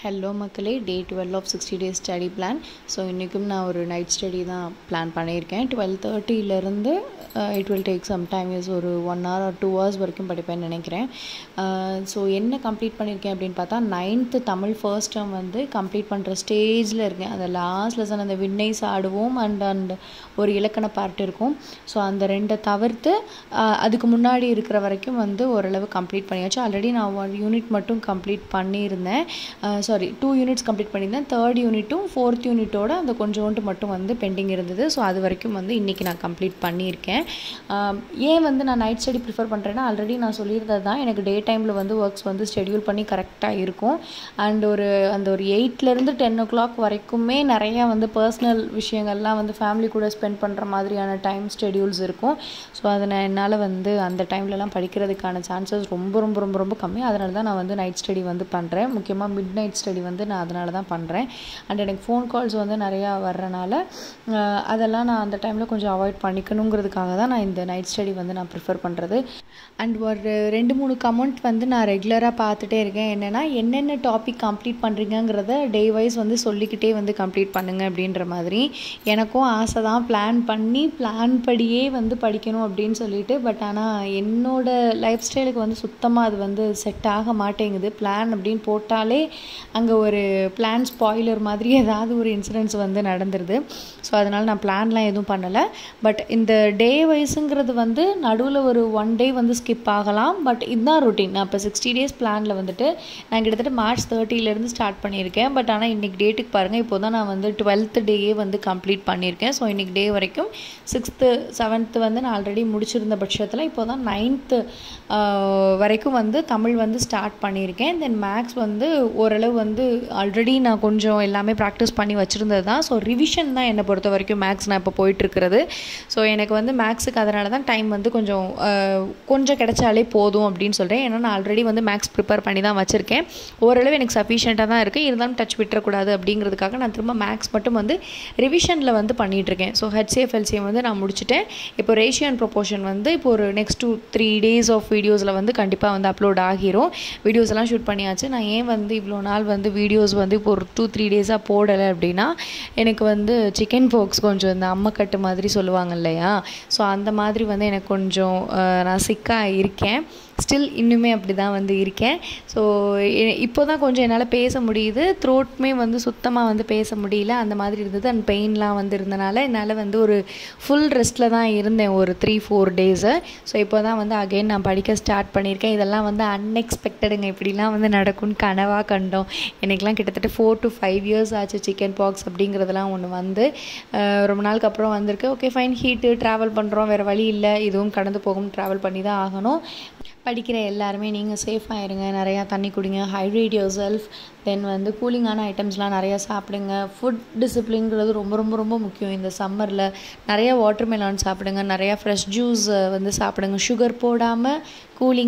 hello மக்களே day twelve of sixty days study plan so இன்றைக்கும் நான் ஒரு நைட் ஸ்டடி தான் பிளான் பண்ணியிருக்கேன் டுவெல் தேர்ட்டியிலேருந்து it will take some time is ஒரு one hour or two hours வரைக்கும் படிப்பேன்னு நினைக்கிறேன் ஸோ என்ன கம்ப்ளீட் பண்ணியிருக்கேன் அப்படின்னு பார்த்தா நைன்த்து தமிழ் ஃபர்ஸ்ட் டேர்ம் வந்து கம்ப்ளீட் பண்ணுற ஸ்டேஜில் இருக்கேன் அந்த லாஸ்ட் லெசன் அந்த விண்ணை சாடுவோம் அண்ட் அண்ட் ஒரு இலக்கண பார்ட் இருக்கும் ஸோ அந்த ரெண்டை தவிர்த்து uh, அதுக்கு முன்னாடி இருக்கிற வரைக்கும் வந்து ஓரளவு கம்ப்ளீட் பண்ணியாச்சு ஆல்ரெடி நான் ஒன் யூனிட் மட்டும் கம்ப்ளீட் பண்ணியிருந்தேன் சாரி டூ யூனிட்ஸ் கம்ப்ளீட் பண்ணியிருந்தேன் தேர்ட் யூனிட்டும் ஃபோர்த் யூனிட்டோட அந்த கொஞ்சோண்டு மட்டும் வந்து பெண்டிங் இருந்தது ஸோ அது வரைக்கும் வந்து இன்றைக்கி நான் கம்ப்ளீட் பண்ணியிருக்கேன் ஆம், ஏன் வந்து நான் நைட் ஸ்டடி ப்ரிஃபர் பண்ணுறேன்னா ஆல்ரெடி நான் சொல்லியிருந்தது தான் எனக்கு டே டைமில் வந்து ஒர்க்ஸ் வந்து ஷெட்யூல் பண்ணி கரெக்டாக இருக்கும் அண்ட் ஒரு அந்த ஒரு எயிட்லேருந்து டென் ஓ கிளாக் வரைக்குமே நிறையா வந்து பர்சனல் விஷயங்கள்லாம் வந்து ஃபேமிலி கூட ஸ்பெண்ட் பண்ணுற மாதிரியான டைம் ஷெட்யூல்ஸ் இருக்கும் ஸோ அதை நான் என்னால் வந்து அந்த டைம்லலாம் படிக்கிறதுக்கான சான்சஸ் ரொம்ப ரொம்ப ரொம்ப ரொம்ப கம்மி அதனால தான் நான் வந்து நைட் ஸ்டடி வந்து பண்ணுறேன் முக்கியமாக மிட் நைட் ஸ்டடி வந்து நான் அதனால தான் பண்ணுறேன் அண்ட் எனக்கு ஃபோன் கால்ஸ் வந்து நிறையா வர்றனால அஹ், அதெல்லாம் நான் அந்த டைமில் கொஞ்சம் அவாய்ட் பண்ணிக்கணுங்கிறதுக்காக தான் நான் இந்த நைட் ஸ்டடி வந்து நான் ப்ரிஃபர் பண்ணுறது அண்ட் ஒரு ரெண்டு மூணு கமெண்ட் வந்து நான் ரெகுலராக பார்த்துட்டே இருக்கேன் என்னென்னா என்னென்ன டாபிக் கம்ப்ளீட் பண்ணுறீங்கங்கிறத டே வைஸ் வந்து சொல்லிக்கிட்டே வந்து கம்ப்ளீட் பண்ணுங்க அப்படின்ற மாதிரி எனக்கும் ஆசை தான் பிளான் பண்ணி பிளான் படியே வந்து படிக்கணும் அப்படின்னு சொல்லிட்டு பட் ஆனால் என்னோட லைஃப் ஸ்டைலுக்கு வந்து சுத்தமாக அது வந்து செட் ஆக மாட்டேங்குது பிளான் அப்படின்னு போட்டாலே அங்கே ஒரு பிளான் ஸ்பாயிலர் மாதிரி ஏதாவது ஒரு இன்சிடென்ட்ஸ் வந்து நடந்துருது ஸோ அதனால் நான் பிளான்லாம் எதுவும் பண்ணலை பட் இந்த டே வைஸுங்கிறது வந்து நடுவில் ஒரு ஒன் டே வந்து ஸ்கிப் ஆகலாம் பட் இதுதான் ரொட்டீன் நான் இப்போ சிக்ஸ்டி டேஸ் பிளானில் வந்துட்டு நான் கிட்டத்தட்ட மார்ச் தேர்ட்டிலேருந்து ஸ்டார்ட் பண்ணியிருக்கேன் பட் ஆனால் இன்றைக்கி டேட்டுக்கு பாருங்கள் இப்போ தான் நான் வந்து டுவெல்த் டேயே வந்து கம்ப்ளீட் பண்ணியிருக்கேன் ஸோ இன்றைக்கி டே வரைக்கும் சிக்ஸ்த்து செவன்த்து வந்து நான் ஆல்ரெடி முடிச்சிருந்த பட்சத்தில் இப்போ தான் நைன்த்து வரைக்கும் வந்து தமிழ் வந்து ஸ்டார்ட் பண்ணியிருக்கேன் தென் மேக்ஸ் வந்து ஓரளவு வந்து ஆல்ரெடி நான் கொஞ்சம் எல்லாமே ப்ராக்டிஸ் பண்ணி வச்சுருந்தது தான் ஸோ ரிவிஷன் தான் என்னை பொறுத்த வரைக்கும் மேக்ஸ் நான் இப்போ போயிட்டுருக்கிறது ஸோ எனக்கு வந்து மேக்ஸுக்கு அதனால தான் டைம் வந்து கொஞ்சம் அஹ், கொஞ்சம் கிடைச்சாலே போதும் அப்படின்னு சொல்கிறேன் ஏன்னா நான் ஆல்ரெடி வந்து மேக்ஸ் ப்ரிப்பேர் பண்ணி தான் வச்சுருக்கேன் ஓரளவு எனக்கு சஃபிஷியண்ட்டாக தான் இருக்குது இருந்தாலும் டச் விட்டுறக்கூடாது அப்படிங்கிறதுக்காக நான் திரும்ப மேக்ஸ் மட்டும் வந்து ரிவிஷனில் வந்து பண்ணிகிட்ருக்கேன் ஸோ ஹெச்சிஎஃப் எல்சிஎம் வந்து நான் முடிச்சுட்டேன் இப்போ ரேஷியோ அண்ட் ப்ரொபோர்ஷன் வந்து இப்போ ஒரு next two three days of வீடியோஸில் வந்து கண்டிப்பாக வந்து அப்லோட் ஆகிரும் வீடியோஸ் எல்லாம் ஷூட் பண்ணியாச்சு நான் ஏன் வந்து இவ்வளோ நாள் வந்து வீடியோஸ் வந்து இப்போ ஒரு டூ த்ரீ டேஸாக போடலை அப்படின்னா எனக்கு வந்து சிக்கன் போக்ஸ் கொஞ்சம் இந்த அம்மக்கட்டு மாதிரி சொல்லுவாங்க இல்லையா ஸோ அந்த மாதிரி வந்து எனக்கு கொஞ்சம் அஹ், நான் சிக்காக இருக்கேன் ஸ்டில் இன்னுமே அப்படி தான் வந்து இருக்கேன் ஸோ இப்போ தான் கொஞ்சம் என்னால் பேச முடியுது த்ரோட்மே வந்து சுத்தமாக வந்து பேச முடியல அந்த மாதிரி இருந்தது அண்ட் பெயின்லாம் வந்து இருந்தனால என்னால் வந்து ஒரு ஃபுல் ரெஸ்ட்டில் தான் இருந்தேன் ஒரு த்ரீ ஃபோர் டேஸு ஸோ இப்போ தான் வந்து அகைன் நான் படிக்க ஸ்டார்ட் பண்ணியிருக்கேன் இதெல்லாம் வந்து அன்எக்ஸ்பெக்டடுங்க இப்படிலாம் வந்து நடக்கும்னு கனவாக கண்டோம் எனக்குலாம் கிட்டத்தட்ட ஃபோர் டு ஃபைவ் இயர்ஸ் ஆச்சு சிக்கன் பாக்ஸ் அப்படிங்கிறதெல்லாம் ஒன்று வந்து அஹ், ரொம்ப நாளுக்கு அப்புறம் வந்திருக்கு ஓகே ஃபைன் ஹீட்டு ட்ராவல் பண்ணுறோம் வேறு வழி இல்லை இதுவும் கடந்து போகும் ட்ராவல் பண்ணி தான் ஆகணும் படிக்கிற எல்லாருமே நீங்கள் சேஃபாக இருங்க நிறையா தண்ணி குடிங்க ஹைட்ரேட் யோர் செல்ஃப் தென் வந்து கூலிங்கான ஐட்டம்ஸ்லாம் நிறையா சாப்பிடுங்க ஃபுட் டிசிப்ளின்ங்கிறது ரொம்ப ரொம்ப ரொம்ப முக்கியம் இந்த சம்மரில் நிறையா வாட்டர் மெலான் சாப்பிடுங்க நிறையா ஃப்ரெஷ் ஜூஸ் வந்து சாப்பிடுங்க சுகர் போடாமல் கூலிங்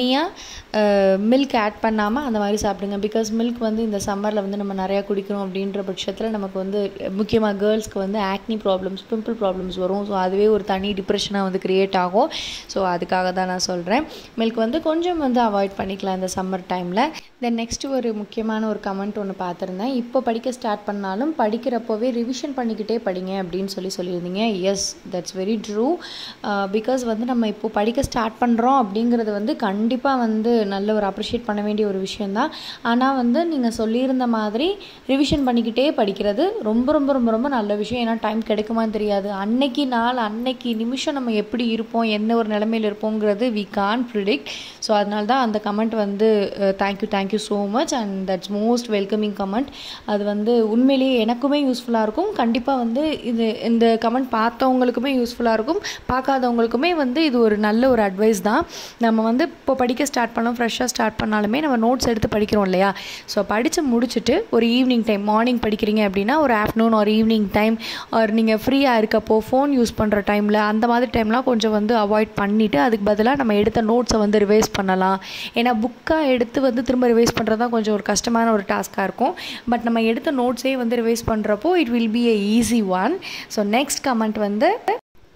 கம்மியாக மில்க் ஆட் பண்ணாமல் அந்த மாதிரி சாப்பிடுங்க பிகாஸ் மில்க் வந்து இந்த சம்மரில் வந்து நம்ம நிறையா குடிக்கிறோம் அப்படின்ற பட்சத்தில் நமக்கு வந்து முக்கியமாக கேர்ள்ஸ்க்கு வந்து ஆக்னி ப்ராப்ளம்ஸ் பிம்பிள் ப்ராப்ளம்ஸ் வரும் ஸோ அதுவே ஒரு தனி டிப்ரெஷனாக வந்து க்ரியேட் ஆகும் ஸோ அதுக்காக தான் நான் சொல்கிறேன் மில்க் வந்து கொஞ்சம் வந்து அவாய்ட் பண்ணிக்கலாம் இந்த சம்மர் டைமில் தென் நெக்ஸ்ட்டு ஒரு முக்கியமான ஒரு கமெண்ட் ஒன்று பார்த்துருந்தேன் இப்போ படிக்க ஸ்டார்ட் பண்ணாலும் படிக்கிறப்போவே ரிவிஷன் பண்ணிக்கிட்டே படிங்க அப்படின்னு சொல்லி சொல்லியிருந்தீங்க yes that's very true because வந்து நம்ம இப்போ படிக்க ஸ்டார்ட் பண்ணுறோம் அப்படிங்கிறது வந்து கண்டிப்பாக வந்து நல்ல ஒரு அப்ரிஷியேட் பண்ண வேண்டிய ஒரு விஷயந்தான் ஆனால் வந்து நீங்கள் சொல்லியிருந்த மாதிரி ரிவிஷன் பண்ணிக்கிட்டே படிக்கிறது ரொம்ப ரொம்ப ரொம்ப ரொம்ப நல்ல விஷயம் ஏன்னா டைம் கிடைக்குமான்னு தெரியாது அன்னைக்கு நாள் அன்னைக்கு நிமிஷம் நம்ம எப்படி இருப்போம் என்ன ஒரு நிலைமையில் இருப்போங்கிறது வி கான் ப்ரிடிக்ட் ஸோ அதனால தான் அந்த கமெண்ட் வந்து thank you thank you so much and that's most welcoming comment அது வந்து உண்மையிலேயே எனக்குமே யூஸ்ஃபுல்லாக இருக்கும் கண்டிப்பாக வந்து இது இந்த கமெண்ட் பார்த்தவங்களுக்குமே யூஸ்ஃபுல்லாக இருக்கும் பார்க்காதவங்களுக்குமே வந்து இது ஒரு நல்ல ஒரு அட்வைஸ் தான் நம்ம வந்து இப்போ படிக்க ஸ்டார்ட் பண்ணோம் ஃப்ரெஷ்ஷாக ஸ்டார்ட் பண்ணாலுமே நம்ம நோட்ஸ் எடுத்து படிக்கிறோம் இல்லையா ஸோ படித்து முடிச்சுட்டு ஒரு ஈவினிங் டைம் மார்னிங் படிக்கிறீங்க அப்படின்னா ஒரு ஆஃப்டர்நூன் ஒரு ஈவினிங் டைம் ஒரு நீங்கள் ஃப்ரீயாக இருக்கப்போ ஃபோன் யூஸ் பண்ணுற டைமில் அந்த மாதிரி டைம்லாம் கொஞ்சம் வந்து அவாய்ட் பண்ணிவிட்டு அதுக்கு பதிலாக நம்ம எடுத்த நோட்ஸை வந்து ரிவைஸ் பண்ணலாம் ஏன்னா புக்காக எடுத்து வந்து திரும்ப ரிவைஸ் பண்ணுறது தான் கொஞ்சம் ஒரு கஷ்டமான ஒரு டாஸ்க்காக இருக்கும் பட் நம்ம எடுத்த நோட்ஸே வந்து ரிவைஸ் பண்ணுறப்போ it will be a easy one so next comment வந்து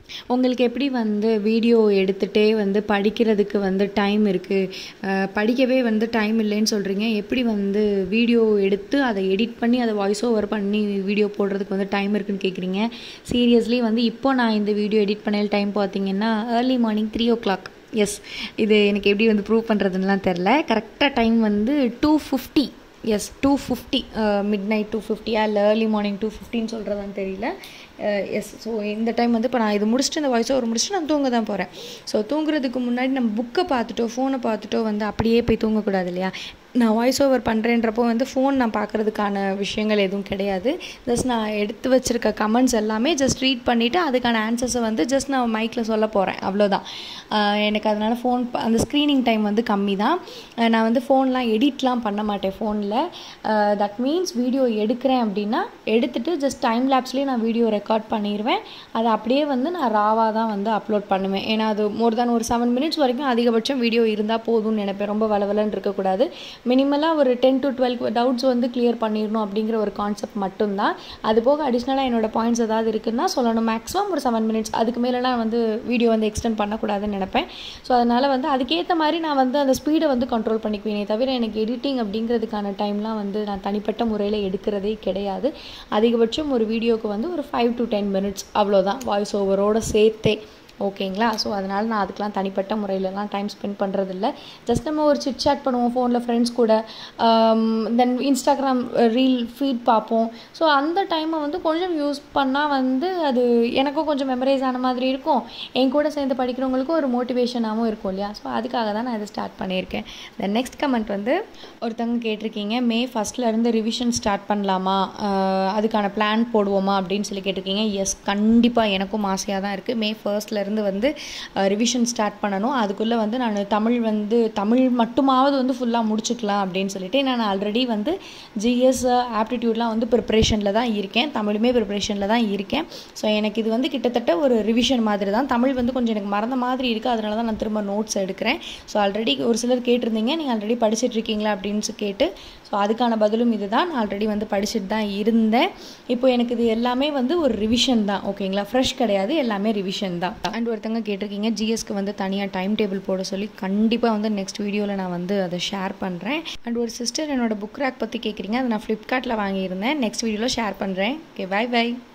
உங்களுக்கு எப்படி வந்து வீடியோ எடுத்துகிட்டே வந்து படிக்கிறதுக்கு வந்து டைம் இருக்குது படிக்கவே வந்து டைம் இல்லைன்னு சொல்கிறீங்க எப்படி வந்து வீடியோ எடுத்து அதை எடிட் பண்ணி அதை வாய்ஸ் ஓவர் பண்ணி வீடியோ போடுறதுக்கு வந்து டைம் இருக்குன்னு கேட்குறீங்க சீரியஸ்லி வந்து இப்போ நான் இந்த வீடியோ எடிட் பண்ண டைம் பார்த்தீங்கன்னா early morning three o'clock yes இது எனக்கு எப்படி வந்து ப்ரூவ் பண்ணுறதுலாம் தெரில கரெக்டாக டைம் வந்து two fifty yes two fifty midnight two ஃபிஃப்டியா இல்லை ஏர்லி மார்னிங் டூ ஃபிஃப்டின்னு சொல்கிறதான்னு தெரியல எஸ் ஸோ இந்த டைம் வந்து இப்போ நான் இது முடிச்சுட்டு இந்த வாய்ஸ் ஓவர் முடிச்சுட்டு நான் தூங்க தான் போகிறேன் ஸோ தூங்குறதுக்கு முன்னாடி நம்ம புக்கை பார்த்துட்டோ ஃபோனை பார்த்துட்டோ வந்து அப்படியே போய் தூங்கக்கூடாது இல்லையா நான் வாய்ஸ் ஓவர் பண்ணுறேன்றப்போ வந்து ஃபோன் நான் பார்க்குறதுக்கான விஷயங்கள் எதுவும் கிடையாது ஜஸ்ட் நான் எடுத்து வச்சுருக்க கமெண்ட்ஸ் எல்லாமே ஜஸ்ட் ரீட் பண்ணிவிட்டு அதுக்கான ஆன்சர்ஸை வந்து ஜஸ்ட் நான் மைக்கில் சொல்ல போகிறேன் அவ்வளோதான் எனக்கு அதனால் ஃபோன் அந்த ஸ்க்ரீனிங் டைம் வந்து கம்மி தான் நான் வந்து ஃபோன்லாம் எடிட்லாம் பண்ண மாட்டேன் ஃபோனில் தட் மீன்ஸ் வீடியோ எடுக்கிறேன் அப்படின்னா எடுத்துகிட்டு ஜஸ்ட் டைம் லேப்ஸ்லேயே நான் வீடியோ ரெக்கார்ட் பண்ணிடுவேன் அதை அப்படியே வந்து நான் ராவாக தான் வந்து அப்லோட் பண்ணுவேன் ஏன்னா அது மோர் தேன் ஒரு செவன் மினிட்ஸ் வரைக்கும் அதிகபட்சம் வீடியோ இருந்தால் போதும்னு நினைப்பேன் ரொம்ப வளவலன்னு இருக்கக்கூடாது மினிமலாக ஒரு டென் டு டுவெல் டவுட்ஸ் வந்து கிளியர் பண்ணிடணும் அப்படிங்கிற ஒரு கான்செப்ட் மட்டும்தான் அது போக அடிஷ்னலாக என்னோடய பாயிண்ட்ஸ் ஏதாவது இருக்குன்னா சொல்லணும் மேக்ஸிமம் ஒரு செவன் மினிட்ஸ் அதுக்கு மேலெலாம் வந்து வீடியோ வந்து எக்ஸ்டெண்ட் பண்ணக்கூடாதுன்னு நினைப்பேன் ஸோ அதனால் வந்து அதுக்கேற்ற மாதிரி நான் வந்து அந்த ஸ்பீடை வந்து கண்ட்ரோல் பண்ணிக்குவேனே தவிர எனக்கு எடிட்டிங் அப்படிங்கிறதுக்கான டைம்லாம் வந்து நான் தனிப்பட்ட முறையில் எடுக்கிறதே கிடையாது அதிகபட்சம் ஒரு வீடியோவுக்கு வந்து ஒரு ஃபைவ் டு டென் மினிட்ஸ் அவ்வளோதான் வாய்ஸ் ஓவரோடு சேர்த்தே ஓகேங்களா ஸோ அதனால் நான் அதுக்கெலாம் தனிப்பட்ட முறையிலலாம் டைம் ஸ்பெண்ட் பண்ணுறதில்ல ஜஸ்ட் நம்ம ஒரு சிட் சாட் பண்ணுவோம் ஃபோனில் ஃப்ரெண்ட்ஸ் கூட தென் இன்ஸ்டாகிராம் ரீல் ஃபீட் பார்ப்போம் ஸோ அந்த டைமை வந்து கொஞ்சம் யூஸ் பண்ணால் வந்து அது எனக்கும் கொஞ்சம் மெமரைஸ் ஆன மாதிரி இருக்கும் என் கூட சேர்ந்து படிக்கிறவங்களுக்கும் ஒரு மோட்டிவேஷனாகவும் இருக்கும் இல்லையா ஸோ அதுக்காக தான் நான் இதை ஸ்டார்ட் பண்ணியிருக்கேன் தென் நெக்ஸ்ட் கமெண்ட் வந்து ஒருத்தவங்க கேட்டிருக்கீங்க மே ஃபஸ்ட்லேருந்து ரிவிஷன் ஸ்டார்ட் பண்ணலாமா அதுக்கான பிளான் போடுவோமா அப்படின்னு சொல்லி கேட்டிருக்கீங்க எஸ் கண்டிப்பாக எனக்கும் ஆசையாக தான் இருக்குது மே ஃபர்ஸ்ட்லேருந்து இருந்து வந்து ரிவிஷன் ஸ்டார்ட் பண்ணணும் அதுக்குள்ளே வந்து நான் தமிழ் வந்து தமிழ் மட்டுமாவது வந்து ஃபுல்லாக முடிச்சுக்கலாம் அப்படின்னு சொல்லிட்டு நான் ஆல்ரெடி வந்து ஜிஎஸ் ஆப்டிடியூட்லாம் வந்து ப்ரிப்ரேஷனில் தான் இருக்கேன் தமிழுமே ப்ரிப்ரேஷனில் தான் இருக்கேன் ஸோ எனக்கு இது வந்து கிட்டத்தட்ட ஒரு ரிவிஷன் மாதிரி தான் தமிழ் வந்து கொஞ்சம் எனக்கு மறந்த மாதிரி இருக்குது அதனால தான் நான் திரும்ப நோட்ஸ் எடுக்கிறேன் ஸோ ஆல்ரெடி ஒரு சிலர் கேட்டிருந்தீங்க நீங்கள் ஆல்ரெடி படிச்சுட்டு இருக்கீங்களா அப்படின்னு கேட்டு ஸோ அதுக்கான பதிலும் இது தான் நான் ஆல்ரெடி வந்து படிச்சுட்டு தான் இருந்தேன் இப்போ எனக்கு இது எல்லாமே வந்து ஒரு ரிவிஷன் தான் ஓகேங்களா ஃப்ரெஷ் கிடையாது எல்லாமே ரிவிஷன் தான் அண்ட் ஒருத்தங்க கேட்டிருக்கீங்க ஜிஎஸ்க்கு வந்து தனியாக டைம் டேபிள் போட சொல்லி கண்டிப்பாக வந்து நெக்ஸ்ட் வீடியோவில் நான் வந்து அதை ஷேர் பண்ணுறேன் அண்ட் ஒரு சிஸ்டர் என்னோட புக் ரேக் பற்றி கேட்குறீங்க அதை நான் ஃப்ளிப்கார்ட்டில் வாங்கியிருந்தேன் நெக்ஸ்ட் வீடியோவில் ஷேர் பண்ணுறேன் ஓகே பை பை